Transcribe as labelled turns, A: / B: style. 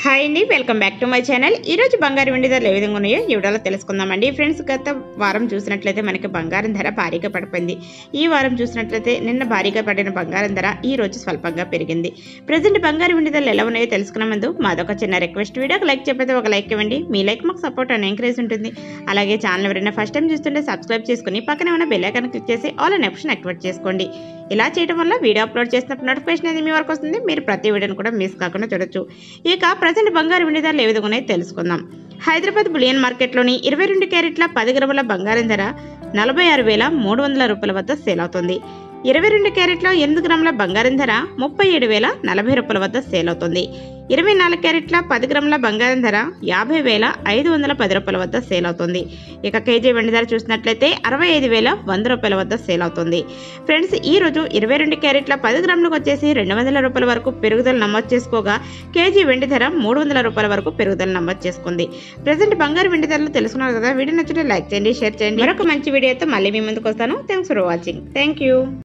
A: hi అండి welcome back to my channel ఈ రోజు బంగారు వెండి ధరలు ఏ విధంగా ఉన్నాయో ఈ వీడియోలో తెలుసుకుందామండి ఫ్రెండ్స్ గత వారం చూసినట్లయితే మనకి బంగారం ధర భారీగా పడిపోయింది ఈ వారం చూసినట్లయితే నిన్న భారీగా పడిన బంగారం ధర ఈ రోజు స్వల్పంగా పెరిగింది ప్రజెంట్ బంగారు వెండి ధరలు ఎలా ఉన్నాయో తెలుసుకున్న ముందు మాదొక చిన్న రిక్వెస్ట్ వీడియోకి లైక్ చెప్పితే ఒక లైక్ ఇవ్వండి మీ లైక్ మాకు సపోర్ట్ అండ్ ఎంకరేజ్ ఉంటుంది అలాగే ఛానల్ ఎవరైనా ఫస్ట్ టైం చూస్తుంటే సబ్స్క్రైబ్ చేసుకుని పక్కన ఉన్న బెల్ ఐకాన్ క్లిక్ చేసి ఆల్ అనే ఆప్షన్ యాక్టివేట్ చేసుకోండి ఇలా చేయడం వల్ల వీడియో అప్లోడ్ చేసినప్పుడు నోటిఫికేషన్ అనేది మీ వరకు వస్తుంది మీరు ప్రతి వీడియోని కూడా మిస్ కాకుండా చూడొచ్చు ఇక ప్రజెంట్ బంగారు వెండి ధరలు ఏ విధంగా ఉన్నాయో తెలుసుకుందాం హైదరాబాద్ బులియన్ మార్కెట్లోని ఇరవై రెండు క్యారెట్ల పది గ్రాముల బంగారం ధర నలభై ఆరు వేల మూడు వందల రూపాయల వద్ద సేల్ అవుతుంది ఇరవై రెండు క్యారెట్ల ఎనిమిది గ్రాముల బంగారం ధర ముప్పై ఏడు వేల నలభై రూపాయల వద్ద సేల్ అవుతుంది ఇరవై నాలుగు క్యారెట్ల పది గ్రాముల బంగారం ధర యాభై వేల ఐదు వందల పది రూపాయల వద్ద సేల్ అవుతుంది ఇక కేజీ వెండి ధర చూసినట్లయితే అరవై ఐదు వేల వంద రూపాయల వద్ద సేల్ అవుతుంది ఫ్రెండ్స్ ఈ రోజు ఇరవై రెండు క్యారెట్ల పది గ్రాములకు వచ్చేసి రెండు వందల రూపాయల వరకు పెరుగుదల నమోదు చేసుకోగా కేజీ వెండి ధర మూడు వందల రూపాయల వరకు పెరుగుదల నమోదు చేసుకుంది ప్రజెంట్ బంగారు వెండి ధరలు తెలుసుకున్నారు కదా వీడియో నచ్చితే లైక్ చేయండి షేర్ చేయండి మరొక మంచి వీడియోతో మళ్ళీ మీ ముందుకు వస్తాను thanks for watching thank you